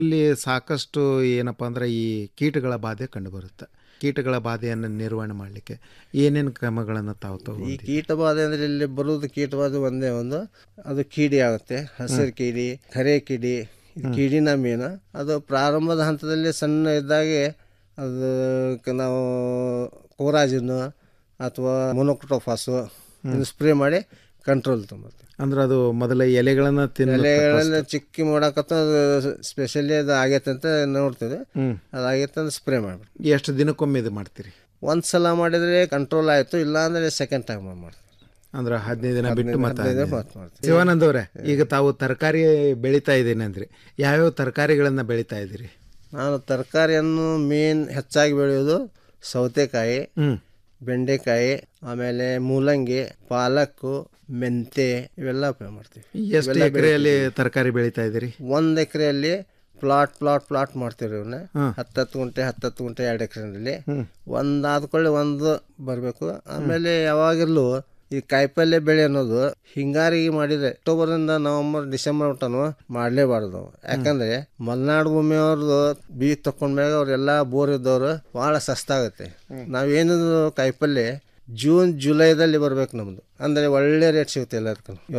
ಇಲ್ಲಿ ಸಾಕಷ್ಟು ಏನಪ್ಪ ಅಂದ್ರೆ ಈ ಕೀಟಗಳ ಬಾಧೆ ಕಂಡುಬರುತ್ತೆ ಕೀಟಗಳ ಬಾಧೆಯನ್ನು ನಿರ್ವಹಣೆ ಮಾಡಲಿಕ್ಕೆ ಏನೇನು ಕ್ರಮಗಳನ್ನು ತಾವು ಈ ತಗೊಂಡು ಕೀಟಬಾಧೆ ಅಂದರೆ ಇಲ್ಲಿ ಬರುವುದು ಕೀಟಬಾಧೆ ಒಂದೇ ಒಂದು ಅದು ಕೀಡಿ ಆಗುತ್ತೆ ಹಸಿರು ಕೀಡಿ ಕರೆ ಕೀಡಿ ಇದು ಕೀಡಿನ ಮೀನು ಅದು ಪ್ರಾರಂಭದ ಹಂತದಲ್ಲಿ ಸಣ್ಣ ಇದ್ದಾಗೆ ಅದಕ್ಕೆ ನಾವು ಕೋರಾಜಿನ್ನು ಅಥವಾ ಮೊನೊಕ್ಟೋಫಾಸು ಇದು ಸ್ಪ್ರೇ ಮಾಡಿ ಕಂಟ್ರೋಲ್ ತೊಗೊಳ್ತೀವಿ ಅಂದ್ರೆ ಅದು ಮೊದಲ ಎಲೆಗಳನ್ನು ತಿನ್ನ ಎಲೆಗಳೆಲ್ಲ ಚಿಕ್ಕಿ ಮಾಡಕತ್ತ ಅದು ಸ್ಪೆಷಲಿ ಅದು ಆಗೈತೆ ಅಂತ ನೋಡ್ತೀವಿ ಹ್ಮ್. ಅದು ಆಗೈತೆ ಅಂತ ಸ್ಪ್ರೇ ಮಾಡ್ಬಿಡ್ತೀವಿ ಎಷ್ಟು ದಿನಕ್ಕೊಮ್ಮೆ ಇದು ಮಾಡ್ತೀರಿ ಒಂದು ಸಲ ಮಾಡಿದರೆ ಕಂಟ್ರೋಲ್ ಆಯಿತು ಇಲ್ಲಾಂದರೆ ಸೆಕೆಂಡ್ ಟೈಮ್ ಮಾಡ್ತೀವಿ ಅಂದ್ರೆ ಹದಿನೈದು ದಿನ ಬಿಟ್ಟು ಮತ್ತೆ ಹದಿನೈದು ಹದಿನೈದು. ಮತ್ತೆ ಮಾಡ್ತೀವಿ. ಶಿವಾನಂದ್ ಅವರೇ ಈಗ ತಾವು ತರಕಾರಿ ಬೆಳೀತಾ ಇದ್ದೀನಿ ಅಂದ್ರಿ ಯಾವ್ಯಾವ ತರಕಾರಿಗಳನ್ನ ಬೆಳೀತಾ ಇದ್ದೀರಿ ನಾನು ತರಕಾರಿಯನ್ನು ಮೇನ್ ಹೆಚ್ಚಾಗಿ ಬೆಳೆಯೋದು ಸೌತೆಕಾಯಿ ಹ್ಮ್. ಬೆಂಡೆಕಾಯಿ ಆಮೇಲೆ ಮೂಲಂಗಿ ಪಾಲಕ್ಕು ಮೆಂತೆ ಇವೆಲ್ಲ ಉಪಯೋಗ ಮಾಡ್ತೀವಿ ಎಷ್ಟು ಎಕರೆಯಲ್ಲಿ ತರಕಾರಿ ಬೆಳೀತಾ ಇದ್ದೀರಿ ಒಂದು ಎಕರೆಯಲ್ಲಿ ಪ್ಲಾಟ್ ಪ್ಲಾಟ್ ಪ್ಲಾಟ್ ಮಾಡ್ತೀವಿ ಇವನ್ನ ಹ್ಮ್. ಹತ್ತತ್ತು ಗುಂಟೆ ಹತ್ತತ್ತು ಗುಂಟೆ ಎರಡು ಎಕರೆನಲ್ಲಿ ಹ್ಮ್. ಒಂದು ಆದ್ಕೊಳ್ಳಿ ಒಂದು ಬರಬೇಕು ಆಮೇಲೆ ಯಾವಾಗಲೂ ಈ ಕಾಯಿಪಲ್ಯ ಬೆಳೆ ಅನ್ನೋದು ಹಿಂಗಾರಿಗೆ ಮಾಡಿದ್ರೆ ಅಕ್ಟೋಬರಿಂದ ನವೆಂಬರ್ ಡಿಸೆಂಬರ್ ಮಟನು ಮಾಡಲೇಬಾರ್ದು ನಾವು ಯಾಕಂದ್ರೆ ಮಲೆನಾಡು ಭೂಮಿಯವ್ರದ್ದು ಬೀಜ ತಕೊಂಡ್ಮ್ಯಾಗ ಅವ್ರೆಲ್ಲ ಬೋರ್ ಇದ್ದವರು ಭಾಳ ಸಸ್ತಾಗುತ್ತೆ ನಾವೇನು ಕಾಯಿಪಲ್ಯ ಜೂನ್ ಜುಲೈದಲ್ಲಿ ಬರ್ಬೇಕು ನಮ್ದು ಅಂದ್ರೆ ಒಳ್ಳೆ ರೇಟ್ ಸಿಗುತ್ತೆ ಎಲ್ಲದಕ್ಕೂ